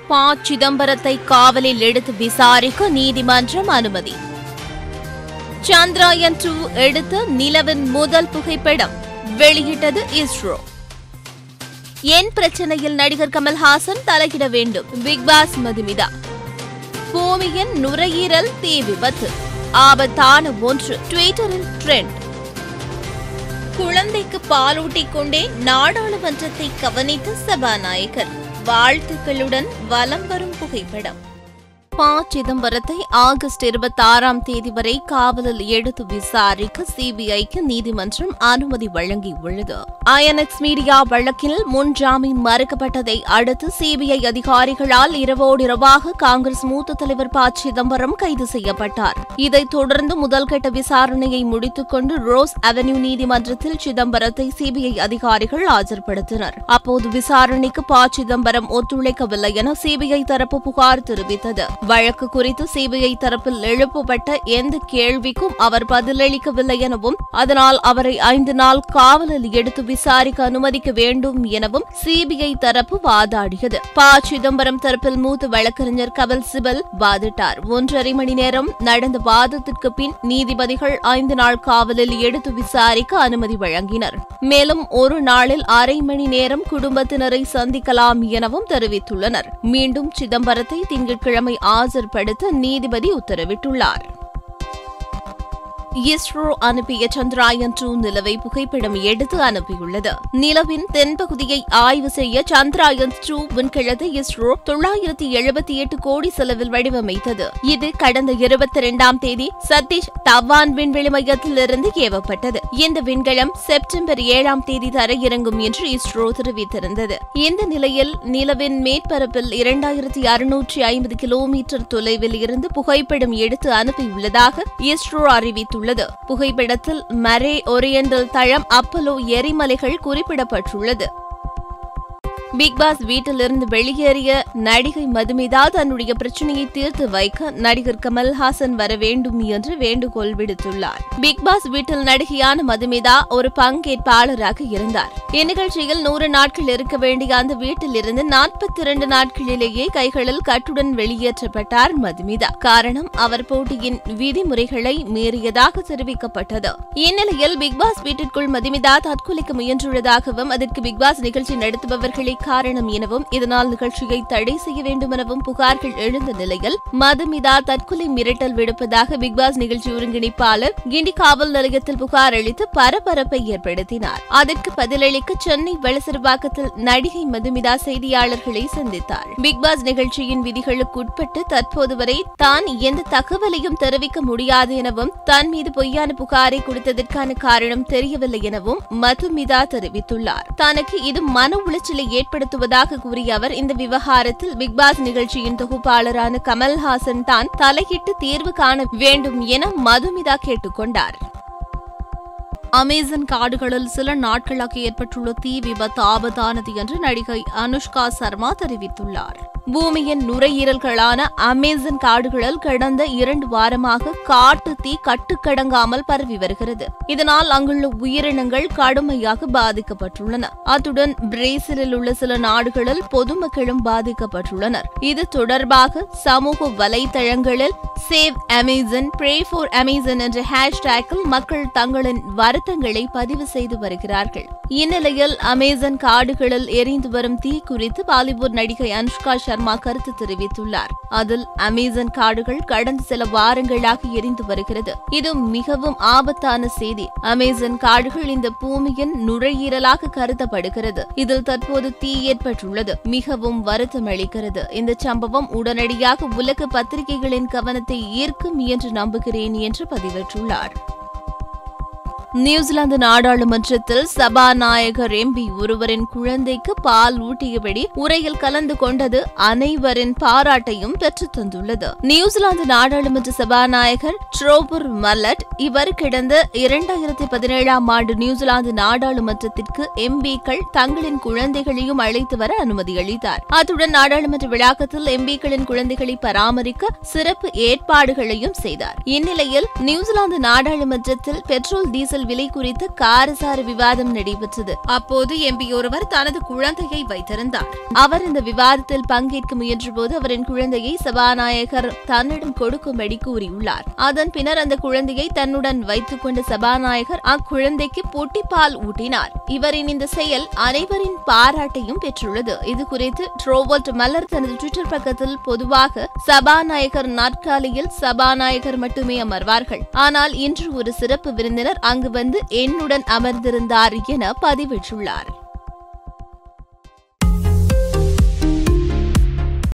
ப சிதம்பரத்தை காவலில் எடுத்து விசாரிக்க நீதிமன்றம் அனுமதி சந்திராயன் டூ எடுத்த நிலவின் முதல் புகைப்படம் வெளியிட்டது இஸ்ரோ என் பிரச்சனையில் நடிகர் கமல்ஹாசன் தலையிட வேண்டும் பிக் பாஸ் மதுமிதா பூமியின் நுரையீரல் தீ விபத்து ஆபத்தான ஒன்று ட்விட்டரில் ட்ரெண்ட் குழந்தைக்கு பாலூட்டிக் கொண்டே நாடாளுமன்றத்தை கவனித்த சபாநாயகர் வாழ்த்துக்களுடன் வலம் வரும் புகைப்படம் ப சிதம்பரத்தை ஆகஸ்ட் இருபத்தி ஆறாம் தேதி வரை காவலில் எடுத்து விசாரிக்க சிபிஐக்கு நீதிமன்றம் அனுமதி வழங்கியுள்ளது ஐஎன்எக்ஸ் மீடியா வழக்கில் முன் ஜாமீன் மறுக்கப்பட்டதை அடுத்து சிபிஐ அதிகாரிகளால் இரவோடு இரவாக காங்கிரஸ் மூத்த தலைவர் ப சிதம்பரம் கைது செய்யப்பட்டார் இதைத் தொடர்ந்து முதல்கட்ட விசாரணையை முடித்துக் கொண்டு ரோஸ் அவென்யூ நீதிமன்றத்தில் சிதம்பரத்தை சிபிஐ அதிகாரிகள் ஆஜர்படுத்தினர் அப்போது விசாரணைக்கு ப சிதம்பரம் ஒத்துழைக்கவில்லை என சிபிஐ தரப்பு புகார் தெரிவித்தது வழக்கு குறித்து சிபிஐ தரப்பில் எழுப்பப்பட்ட எந்த கேள்விக்கும் அவர் பதிலளிக்கவில்லை எனவும் அதனால் அவரை ஐந்து நாள் காவலில் எடுத்து விசாரிக்க அனுமதிக்க வேண்டும் எனவும் சிபிஐ தரப்பு வாதாடியது ப சிதம்பரம் தரப்பில் மூத்த வழக்கறிஞர் கபில் சிபல் வாதிட்டார் ஒன்றரை மணி நேரம் நடந்த வாதத்திற்கு பின் நீதிபதிகள் ஐந்து நாள் காவலில் எடுத்து விசாரிக்க அனுமதி வழங்கினர் மேலும் ஒரு நாளில் அரை மணி நேரம் குடும்பத்தினரை சந்திக்கலாம் எனவும் தெரிவித்துள்ளனர் மீண்டும் சிதம்பரத்தை திங்கட்கிழமை ஆஜர்படுத்த நீதிபதி உத்தரவிட்டுள்ளார் இஸ்ரோ அனுப்பிய சந்திராயன் டூ நிலவை புகைப்படம் எடுத்து அனுப்பியுள்ளது நிலவின் தென்பகுதியை ஆய்வு செய்ய சந்திராயன் டூ விண்கலத்தை இஸ்ரோ தொள்ளாயிரத்தி எழுபத்தி எட்டு கோடி செலவில் வடிவமைத்தது இது கடந்த இருபத்தி இரண்டாம் தேதி சதீஷ் தவான் விண்வெளி மையத்திலிருந்து ஏவப்பட்டது இந்த விண்கலம் செப்டம்பர் ஏழாம் தேதி தரையிறங்கும் என்று இஸ்ரோ தெரிவித்திருந்தது இந்த நிலையில் நிலவின் மேற்பரப்பில் இரண்டாயிரத்தி அறுநூற்றி ஐம்பது கிலோமீட்டர் தொலைவில் இருந்து புகைப்படம் எடுத்து அனுப்பியுள்ளதாக இஸ்ரோ அறிவித்துள்ளது புகைப்படத்தில் மரே ஒரியண்டல் தளம் அப்பலோ எரிமலைகள் குறிப்பிடப்பட்டுள்ளது பிக் பாஸ் வீட்டிலிருந்து வெளியேறிய நடிகை மதுமிதா தன்னுடைய பிரச்சனையை தீர்த்து வைக்க நடிகர் கமல்ஹாசன் வர வேண்டும் என்று வேண்டுகோள் விடுத்துள்ளார் பிக் பாஸ் வீட்டில் நடிகையான மதுமிதா ஒரு பங்கேற்பாளராக இருந்தார் இந்நிகழ்ச்சியில் நூறு நாட்கள் இருக்க வேண்டிய அந்த வீட்டில் இருந்து நாற்பத்தி இரண்டு நாட்களிலேயே கைகளில் கட்டுடன் வெளியேற்றப்பட்டார் மதுமிதா காரணம் அவர் போட்டியின் விதிமுறைகளை மீறியதாக தெரிவிக்கப்பட்டது இந்நிலையில் பிக் பாஸ் வீட்டிற்குள் மதுமிதா தற்கொலைக்க முயன்றுள்ளதாகவும் அதற்கு பிக் பாஸ் நிகழ்ச்சி நடத்துபவர்களை காரணம் எனவும் இதனால் நிகழ்ச்சியை தடை செய்ய வேண்டும் எனவும் புகார்கள் எழுந்த நிலையில் மதுமிதா தற்கொலை மிரட்டல் விடுப்பதாக பிக்பாஸ் நிகழ்ச்சி ஒருங்கிணைப்பாளர் கிண்டி காவல் நிலையத்தில் புகார் அளித்து பரபரப்பை ஏற்படுத்தினார் அதற்கு பதிலளிக்க சென்னை வளசரபாக்கத்தில் நடிகை மதுமிதா செய்தியாளர்களை சந்தித்தார் பிக்பாஸ் நிகழ்ச்சியின் விதிகளுக்கு உட்பட்டு தற்போது வரை தான் எந்த தகவலையும் தெரிவிக்க முடியாது எனவும் தன் மீது பொய்யான புகாரை கொடுத்ததற்கான காரணம் தெரியவில்லை எனவும் மதுமிதா தெரிவித்துள்ளார் தனக்கு இது மன உளைச்சலை ஏற்படுத்துவதாக கூறிய அவர் இந்த விவகாரத்தில் பிக்பாஸ் நிகழ்ச்சியின் தொகுப்பாளரான கமல்ஹாசன் தான் தலையிட்டு தீர்வு காண வேண்டும் என மதுமிதா கேட்டுக்கொண்டார் அமேசன் காடுகளில் சில நாட்களாக ஏற்பட்டுள்ள தீ விபத்து ஆபத்தானது என்று நடிகை அனுஷ்கா சர்மா தெரிவித்துள்ளார் பூமியின் நுரையீரல்களான அமேசன் காடுகளில் கடந்த இரண்டு வாரமாக காட்டு தீ கட்டுக்கடங்காமல் பரவி வருகிறது இதனால் அங்குள்ள உயிரினங்கள் கடுமையாக பாதிக்கப்பட்டுள்ளன அத்துடன் பிரேசிலில் உள்ள சில நாடுகளில் பொதுமக்களும் பாதிக்கப்பட்டுள்ளனர் இது தொடர்பாக சமூக வலைதளங்களில் save Amazon pray for Amazon என்ற ஹேஷ்டேக்கில் மக்கள் தங்களின் வருத்தங்களை பதிவு செய்து வருகிறார்கள் இந்நிலையில் அமேசன் காடுகளில் எரிந்து வரும் தீ குறித்து பாலிவுட் நடிகை அனுஷ்கா சர்மா கருத்து தெரிவித்துள்ளார் அதில் அமேசன் காடுகள் கடந்த சில வாரங்களாக எரிந்து வருகிறது இது மிகவும் ஆபத்தான செய்தி அமேசன் காடுகள் இந்த பூமியின் நுழையீரலாக கருதப்படுகிறது இதில் தற்போது தீ ஏற்பட்டுள்ளது மிகவும் வருத்தம் அளிக்கிறது இந்த சம்பவம் உடனடியாக உலக பத்திரிகைகளின் கவனத்தை ஈர்க்கும் என்று நம்புகிறேன் என்று பதிவிட்டுள்ளார் நியூசிலாந்து நாடாளுமன்றத்தில் சபாநாயகர் எம்பி ஒருவரின் குழந்தைக்கு பால் ஊட்டியபடி உரையில் கலந்து கொண்டது அனைவரின் பாராட்டையும் பெற்றுத் தந்துள்ளது நியூசிலாந்து நாடாளுமன்ற சபாநாயகர் ட்ரோபர் மல்லட் இவர் கடந்த இரண்டாயிரத்தி பதினேழாம் ஆண்டு நியூசிலாந்து நாடாளுமன்றத்திற்கு எம்பிக்கள் தங்களின் குழந்தைகளையும் அழைத்து வர அனுமதி அளித்தார் அத்துடன் நாடாளுமன்ற விழாக்கத்தில் எம்பிக்களின் குழந்தைகளை பராமரிக்க சிறப்பு ஏற்பாடுகளையும் செய்தார் இந்நிலையில் நியூசிலாந்து நாடாளுமன்றத்தில் பெட்ரோல் டீசல் பால் விலை குறித்து காரசார விவாதம் நடைபெற்றது அப்போது எம்பி ஒருவர் தனது குழந்தையை வைத்திருந்தார் அவர் இந்த விவாதத்தில் பங்கேற்க முயன்றபோது அவரின் குழந்தையை சபாநாயகர் தன்னிடம் கொடுக்கும்படி கூறியுள்ளார் அதன் பின்னர் அந்த குழந்தையை தன்னுடன் வைத்துக் கொண்ட சபாநாயகர் அக்குழந்தைக்கு பொட்டிப்பால் ஊட்டினார் இவரின் இந்த செயல் அனைவரின் பாராட்டையும் பெற்றுள்ளது இது குறித்து ட்ரோவல்ட் மலர் தனது ட்விட்டர் பக்கத்தில் பொதுவாக சபாநாயகர் நாற்காலியில் சபாநாயகர் மட்டுமே அமர்வார்கள் ஆனால் இன்று ஒரு சிறப்பு விருந்தினர் அங்கு வந்து என்னுடன் அமர்ந்திருந்தார் என பதிவிட்டுள்ளார்